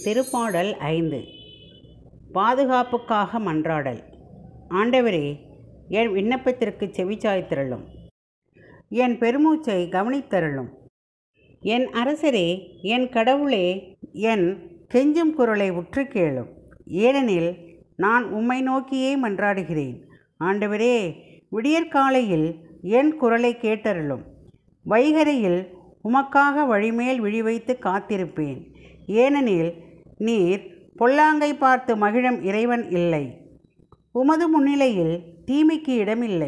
திருப்பாடல் ஐந்து பாதுகாப்புக்காக மன்றாடல் ஆண்டவரே என் விண்ணப்பத்திற்கு செவிச்சாய்த்திரளும் என் பெருமூச்சை கவனித்தருளும் என் அரசரே என் கடவுளே என் கெஞ்சும் குரலை உற்று கேளும் ஏனெனில் நான் உம்மை நோக்கியே மன்றாடுகிறேன் ஆண்டவரே விடியற்காலையில் என் குரலை கேட்டருளும் வைகரையில் உமக்காக வழிமேல் விழி வைத்து காத்திருப்பேன் ஏனெனில் நீர் பொல்லாங்கை பார்த்து மகிழும் இறைவன் இல்லை உமது முன்னிலையில் தீமைக்கு இடமில்லை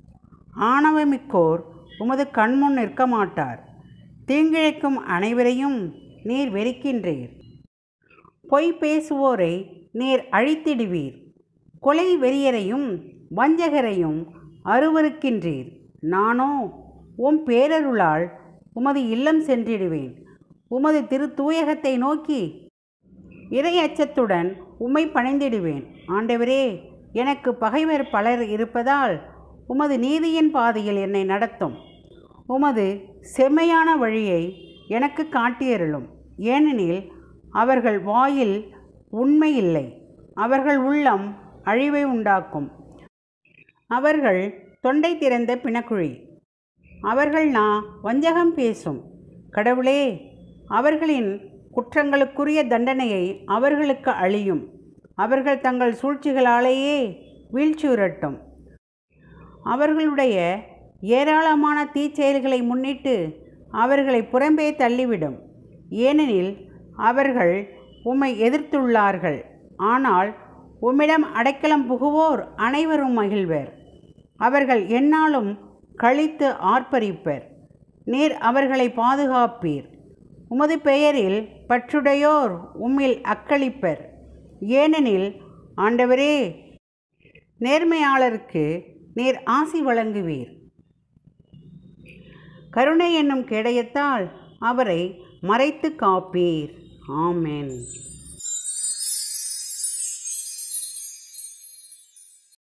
ஆணவமிக்கோர் உமது கண்முன் நிற்க மாட்டார் தீங்கிழைக்கும் அனைவரையும் நீர் வெறுக்கின்றீர் பொய் பேசுவோரை நீர் அழித்திடுவீர் கொலை வெறியரையும் வஞ்சகரையும் அருவருக்கின்றீர் நானோ உம் பேரருளால் உமது இல்லம் சென்றிடுவேன் உமது திரு தூயகத்தை நோக்கி இறை அச்சத்துடன் உம்மை பணிந்திடுவேன் ஆண்டவரே எனக்கு பகைவர் பலர் இருப்பதால் உமது நீதியின் பாதையில் என்னை நடத்தும் உமது செம்மையான வழியை எனக்கு காட்டியருளும் ஏனெனில் அவர்கள் வாயில் உண்மை இல்லை அவர்கள் உள்ளம் அழிவை உண்டாக்கும் அவர்கள் தொண்டை திறந்த பிணக்குழி அவர்கள் நான் வஞ்சகம் பேசும் கடவுளே அவர்களின் குற்றங்களுக்குரிய தண்டனையை அவர்களுக்கு அழியும் அவர்கள் தங்கள் சூழ்ச்சிகளாலேயே வீழ்ச்சியுறட்டும் அவர்களுடைய ஏராளமான தீச்செயல்களை முன்னிட்டு அவர்களை புறம்பே தள்ளிவிடும் ஏனெனில் அவர்கள் உம்மை எதிர்த்துள்ளார்கள் ஆனால் உம்மிடம் அடைக்கலம் புகுவோர் அனைவரும் மகிழ்வர் அவர்கள் எந்நாளும் கழித்து ஆர்ப்பரிப்பர் நீர் அவர்களை பாதுகாப்பீர் உமது பெயரில் பற்றுடையோர் உம்மில் அக்களிப்பர் ஏனெனில் ஆண்டவரே நேர்மையாளருக்கு நீர் ஆசி வழங்குவீர் கருணை என்னும் கேடயத்தால் அவரை மறைத்து காப்பீர் ஆமென்